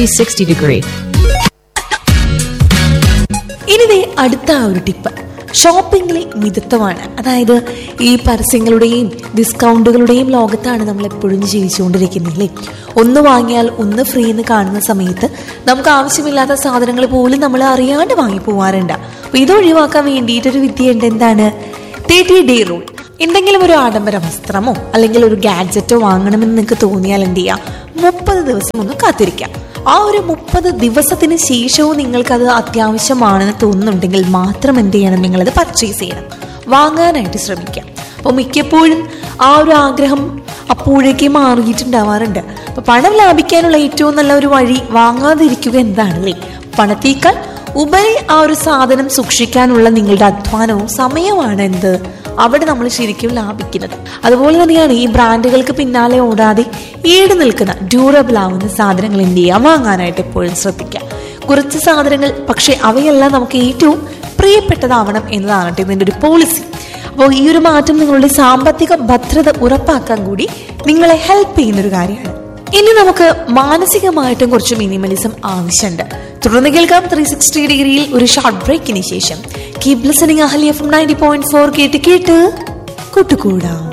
360 degree. ഇനി ദേ അടുത്ത ആ ഒരു ടിപ്പ് ഷോപ്പിംഗിലെ മിതത്വമാണ് അതായത് ഈ പരസ്യങ്ങളുടെയും ഡിസ്കൗണ്ടുകളുടെയും ലോകത്താണ് നമ്മൾ എപ്പോഴും ജീവിച്ചുകൊണ്ടിരിക്കുന്നില്ലേ ഒന്ന് വാങ്ങിയാൽ ഒന്ന് ഫ്രീ എന്ന് കാണുന്ന സമയത്ത് നമുക്ക് ആവശ്യമില്ലാത്ത സാധനങ്ങൾ പോലും നമ്മൾ അറിയാണ്ട് വാങ്ങി പോവാറുണ്ട് അപ്പൊ ഇത് ഒഴിവാക്കാൻ വേണ്ടിയിട്ടൊരു വിദ്യയുണ്ട് എന്താണ് തേർട്ടി ഡേ റൂൾ എന്തെങ്കിലും ഒരു ആഡംബര വസ്ത്രമോ അല്ലെങ്കിൽ ഒരു ഗാഡ്ജറ്റോ വാങ്ങണമെന്ന് നിങ്ങൾക്ക് തോന്നിയാൽ എന്ത് ചെയ്യാം മുപ്പത് ദിവസം ഒന്ന് കാത്തിരിക്കാം ആ ഒരു മുപ്പത് ദിവസത്തിന് ശേഷവും നിങ്ങൾക്കത് അത്യാവശ്യമാണെന്ന് തോന്നുന്നുണ്ടെങ്കിൽ മാത്രം എന്ത് ചെയ്യണം നിങ്ങളത് പർച്ചേസ് ചെയ്യണം വാങ്ങാനായിട്ട് ശ്രമിക്കാം അപ്പോൾ മിക്കപ്പോഴും ആ ഒരു ആഗ്രഹം അപ്പോഴേക്കേ മാറിയിട്ടുണ്ടാവാറുണ്ട് അപ്പൊ പണം ലാഭിക്കാനുള്ള ഏറ്റവും നല്ല ഒരു വഴി വാങ്ങാതിരിക്കുക എന്താണല്ലേ പണത്തേക്കാൾ ഉപരി ആ ഒരു സാധനം സൂക്ഷിക്കാനുള്ള നിങ്ങളുടെ അധ്വാനവും സമയമാണ് എന്ത് അവിടെ നമ്മൾ ശരിക്കും ലാഭിക്കുന്നത് അതുപോലെ തന്നെയാണ് ഈ ബ്രാൻഡുകൾക്ക് പിന്നാലെ ഓടാതെ ഈട് നിൽക്കുന്ന ഡ്യൂറബിൾ ആവുന്ന സാധനങ്ങൾ എന്ത് ചെയ്യുക വാങ്ങാനായിട്ട് എപ്പോഴും ശ്രദ്ധിക്കുക കുറച്ച് സാധനങ്ങൾ പക്ഷെ അവയെല്ലാം നമുക്ക് ഏറ്റവും പ്രിയപ്പെട്ടതാവണം എന്നതാണ് ഇതിൻ്റെ ഒരു പോളിസി അപ്പോൾ ഈ ഒരു മാറ്റം നിങ്ങളുടെ സാമ്പത്തിക ഭദ്രത ഉറപ്പാക്കാൻ കൂടി നിങ്ങളെ ഹെൽപ്പ് ചെയ്യുന്ന ഒരു കാര്യമാണ് ഇനി നമുക്ക് മാനസികമായിട്ടും കുറച്ച് മിനിമലിസം ആവശ്യമുണ്ട് തുടർന്ന് കേൾക്കാം ത്രീ സിക്സ്റ്റി ഡിഗ്രിയിൽ ഒരു ഷോർട്ട് ബ്രേക്കിന് ശേഷം keep listening Ahalya F ninety point four കേട്ട് കേട്ട് കൂട്ടുകൂടാം